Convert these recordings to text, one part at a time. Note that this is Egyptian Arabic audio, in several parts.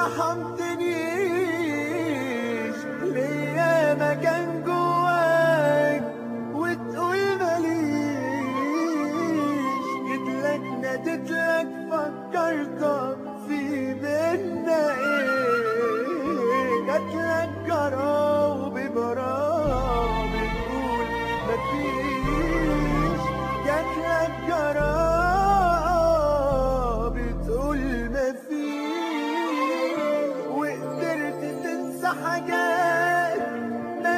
رحمتنيش ليا مكان جواك وتقول ماليش جيتلك ناديتلك فكرتك في بينا ايه جاتلك جرى وببراء بتقول مفيش جاتلك جرى بتقول مفيش وقدرت تنسى حاجات ما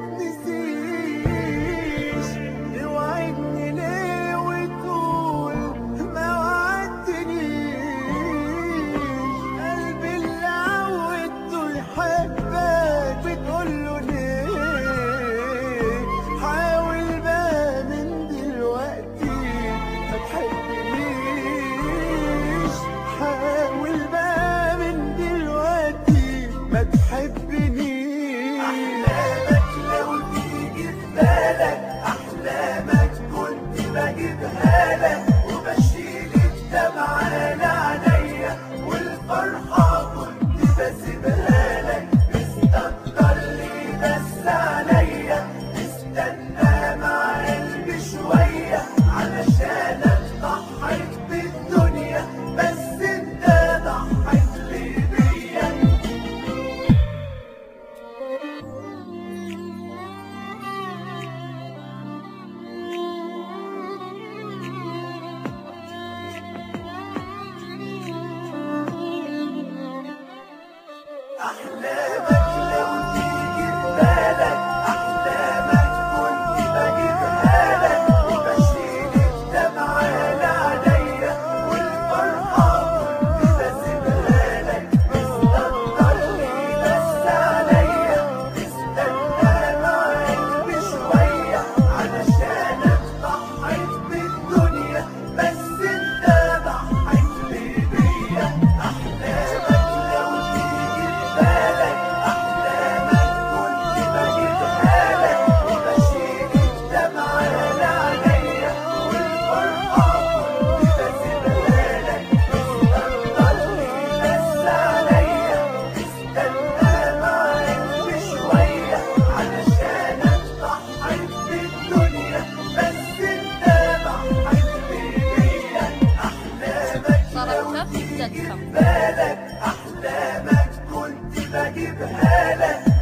بتتنسيش توعدني ليه وتقول ما وعدتنيش قلبي اللي عودته يحبك بتقوله ليه حاول بقى من دلوقتي ما تحبنيش حاول بقى من دلوقتي ما تحبنيش احلامك لو تيجي في بالك احلامك كنت بجيبها لك وبشيل الدمعة على عينيا والفرحة كنت بسيبها لك مستكتر لي بس عليا استنى مع قلبي شوية علشان ضحيت بالدنيا بس انت ضحيت لي بيا أحلامك لو تيجي في بالك أحلامك كنت بجيبها لك وبشيل الدمعة على عينيا والفرحة كنت بسيبها لك مستكتر لي بس عليا استنى مع قلبي شوية علشان ضحيت بالدنيا بس انت ضحيت لي بيا أحلامك لو تيجي في بالك أحلامك كنت بجيبها لك وبشيل الدمعة على عينيا والفرحة كنت بسيبها لك مستكتر لي بس عليا استنى مع قلبي شوية علشان ضحيت بالدنيا بس انت ضحيت لي بيا أحلامك لو تيجي في بالك أحلامك كنت بجيبها لك